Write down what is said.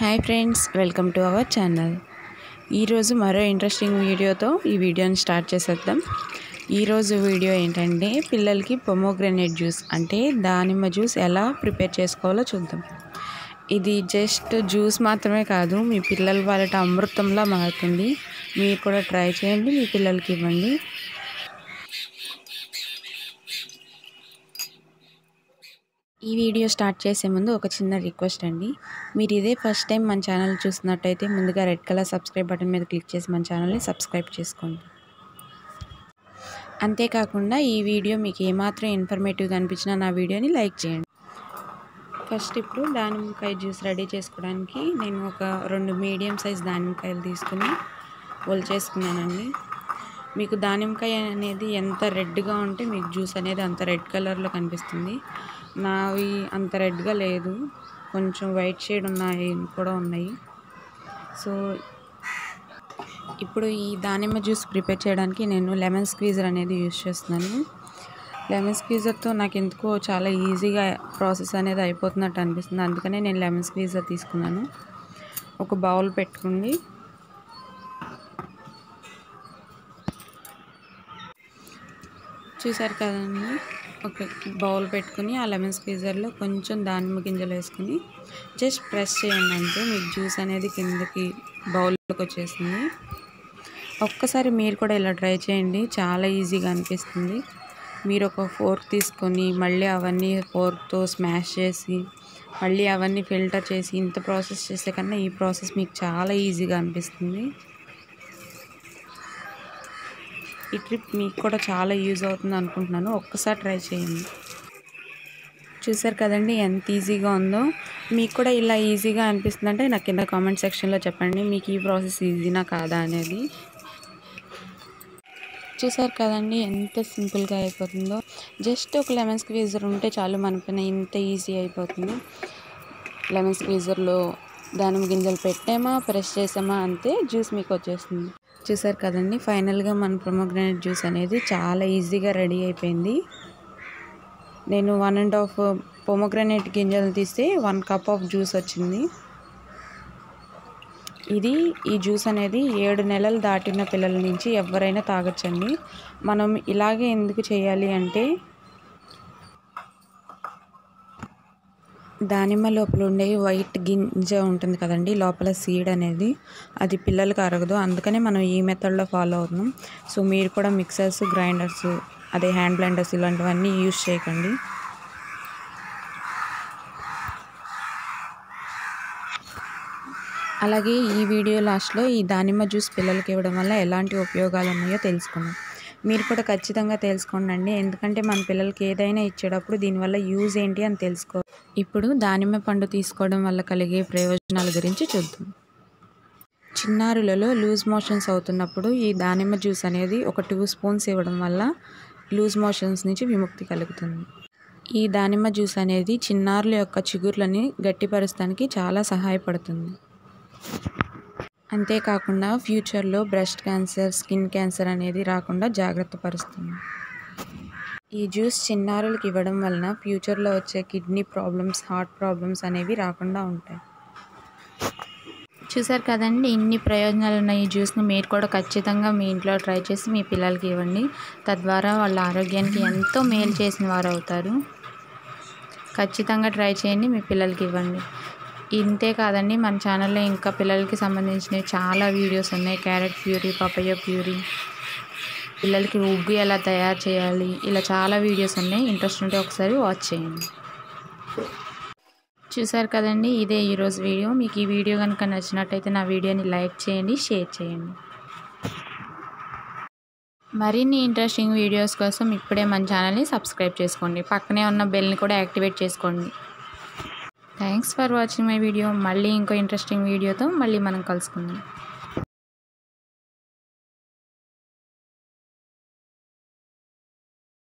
hi friends welcome to our channel ఈరోజు మరో interesting వీడియోతో ఈ వీడియోని స్టార్ట్ చేసేద్దాం ఈరోజు వీడియో ఏంటంటే పిల్లలకి పొమోగ్రనేట్ జ్యూస్ అంటే దానిమ్మ జ్యూస్ ఎలా ప్రిపేర్ చేసుకోవాలో చూద్దాం ఇది జస్ట్ జ్యూస్ మాత్రమే కాదు మీ పిల్లల వాళ్ళ అమృతంలా మారుతుంది మీరు కూడా ట్రై చేయండి మీ పిల్లలకి ఇవ్వండి ఈ వీడియో స్టార్ట్ చేసే ముందు ఒక చిన్న రిక్వెస్ట్ అండి మీరు ఇదే ఫస్ట్ టైం మన ఛానల్ చూస్తున్నట్టయితే ముందుగా రెడ్ కలర్ సబ్స్క్రైబ్ బటన్ మీద క్లిక్ చేసి మన ఛానల్ని సబ్స్క్రైబ్ చేసుకోండి అంతేకాకుండా ఈ వీడియో మీకు ఏమాత్రం ఇన్ఫర్మేటివ్గా అనిపించినా నా వీడియోని లైక్ చేయండి ఫస్ట్ ఇప్పుడు దానిమ్మకాయ జ్యూస్ రెడీ చేసుకోవడానికి నేను ఒక రెండు మీడియం సైజ్ దానిమ్మకాయలు తీసుకుని చేసుకున్నానండి మీకు దానిమ్మకాయ అనేది ఎంత రెడ్గా ఉంటే మీకు జ్యూస్ అనేది అంత రెడ్ కలర్లో కనిపిస్తుంది నావి అంత రెడ్గా లేదు కొంచెం వైట్ షేడ్ ఉన్నాయి కూడా ఉన్నాయి సో ఇప్పుడు ఈ దానిమ్మ జ్యూస్ ప్రిపేర్ చేయడానికి నేను లెమన్ స్క్వీజర్ అనేది యూజ్ చేస్తున్నాను లెమన్ స్క్వీజర్తో నాకు ఎందుకో చాలా ఈజీగా ప్రాసెస్ అనేది అయిపోతున్నట్టు అనిపిస్తుంది అందుకనే నేను లెమన్ స్క్వీజర్ తీసుకున్నాను ఒక బౌల్ పెట్టుకుంది చూసారు కదండి ఒక బౌల్ పెట్టుకుని ఆ లెమన్ స్క్వీజర్లో కొంచెం దానిమ్మ గింజలు వేసుకుని జస్ట్ ప్రెస్ చేయండి అంతే మీకు జ్యూస్ అనేది కిందకి బౌల్లోకి వచ్చేసింది ఒక్కసారి మీరు కూడా ఇలా ట్రై చేయండి చాలా ఈజీగా అనిపిస్తుంది మీరు ఒక ఫోర్క్ తీసుకొని మళ్ళీ అవన్నీ ఫోర్క్తో స్మాష్ చేసి మళ్ళీ అవన్నీ ఫిల్టర్ చేసి ఇంత ప్రాసెస్ చేసే కన్నా ఈ ప్రాసెస్ మీకు చాలా ఈజీగా అనిపిస్తుంది ఈ ట్రిప్ మీకు కూడా చాలా యూజ్ అవుతుంది అనుకుంటున్నాను ఒక్కసారి ట్రై చేయండి చూసారు కదండి ఎంత ఈజీగా ఉందో మీకు కూడా ఇలా ఈజీగా అనిపిస్తుందంటే నాకు కింద కామెంట్ సెక్షన్లో చెప్పండి మీకు ఈ ప్రాసెస్ ఈజీనా కాదా అనేది చూసారు కదండి ఎంత సింపుల్గా అయిపోతుందో జస్ట్ ఒక లెమన్ స్క్వీజర్ ఉంటే చాలు మన పైన ఇంత ఈజీ అయిపోతుంది లెమన్ స్క్వీజర్లో దానిమ్మ గింజలు పెట్టామా ప్రెస్ చేసామా అంతే జ్యూస్ మీకు వచ్చేస్తుంది చూసారు కదండి ఫైనల్గా మన ప్రొమోగ్రానైట్ జ్యూస్ అనేది చాలా ఈజీగా రెడీ అయిపోయింది నేను వన్ అండ్ హాఫ్ పొమోగ్రానైట్ గింజలు తీస్తే వన్ కప్ ఆఫ్ జ్యూస్ వచ్చింది ఇది ఈ జ్యూస్ అనేది ఏడు నెలలు దాటిన పిల్లల నుంచి ఎవరైనా తాగొచ్చండి మనం ఇలాగే ఎందుకు చేయాలి అంటే దానిమ్మ లోపల ఉండే వైట్ గింజ ఉంటుంది కదండి లోపల సీడ్ అనేది అది పిల్లలకి అరగదు అందుకనే మనం ఈ మెథడ్లో ఫాలో అవుతున్నాం సో మీరు కూడా మిక్సర్స్ గ్రైండర్స్ అదే హ్యాండ్ బ్లెండర్స్ ఇలాంటివన్నీ యూజ్ చేయకండి అలాగే ఈ వీడియో లాస్ట్లో ఈ దానిమ్మ జ్యూస్ పిల్లలకి ఇవ్వడం వల్ల ఎలాంటి ఉపయోగాలు ఉన్నాయో తెలుసుకుందాం మీరు కూడా ఖచ్చితంగా తెలుసుకోండి ఎందుకంటే మన పిల్లలకి ఏదైనా ఇచ్చేటప్పుడు దీనివల్ల యూజ్ ఏంటి అని తెలుసుకో ఇప్పుడు దానిమ్మ పండు తీసుకోవడం వల్ల కలిగే ప్రయోజనాల గురించి చూద్దాం చిన్నారులలో లూజ్ మోషన్స్ అవుతున్నప్పుడు ఈ దానిమ్మ జ్యూస్ అనేది ఒక టూ స్పూన్స్ ఇవ్వడం వల్ల లూజ్ మోషన్స్ నుంచి విముక్తి కలుగుతుంది ఈ దానిమ్మ జ్యూస్ అనేది చిన్నారుల యొక్క చిగుర్లని గట్టిపరచడానికి చాలా సహాయపడుతుంది అంతేకాకుండా ఫ్యూచర్లో బ్రెస్ట్ క్యాన్సర్ స్కిన్ క్యాన్సర్ అనేది రాకుండా జాగ్రత్త పరుస్తుంది ఈ జ్యూస్ చిన్నారులకు ఇవ్వడం వలన ఫ్యూచర్లో వచ్చే కిడ్నీ ప్రాబ్లమ్స్ హార్ట్ ప్రాబ్లమ్స్ అనేవి రాకుండా ఉంటాయి చూసారు కదండి ఇన్ని ప్రయోజనాలు ఉన్న ఈ జ్యూస్ని మీరు కూడా ఖచ్చితంగా మీ ఇంట్లో ట్రై చేసి మీ పిల్లలకి ఇవ్వండి తద్వారా వాళ్ళ ఆరోగ్యానికి ఎంతో మేలు చేసిన వారు అవుతారు ఖచ్చితంగా ట్రై చేయండి మీ పిల్లలకి ఇవ్వండి ఇంతే కాదండి మన ఛానల్లో ఇంకా పిల్లలకి సంబంధించిన చాలా వీడియోస్ ఉన్నాయి క్యారెట్ ప్యూరీ పపయ్య ప్యూరీ పిల్లలకి ఉగ్గు ఎలా తయారు చేయాలి ఇలా చాలా వీడియోస్ ఉన్నాయి ఇంట్రెస్ట్ ఉంటే ఒకసారి వాచ్ చేయండి చూసారు కదండి ఇదే ఈరోజు వీడియో మీకు ఈ వీడియో కనుక నచ్చినట్టయితే నా వీడియోని లైక్ చేయండి షేర్ చేయండి మరిన్ని ఇంట్రెస్టింగ్ వీడియోస్ కోసం ఇప్పుడే మన ఛానల్ని సబ్స్క్రైబ్ చేసుకోండి పక్కనే ఉన్న బెల్ని కూడా యాక్టివేట్ చేసుకోండి thanks for watching my video మళ్ళీ ఇంకో ఇంట్రెస్టింగ్ వీడియోతో మళ్ళీ మనం కలుసుకుందాం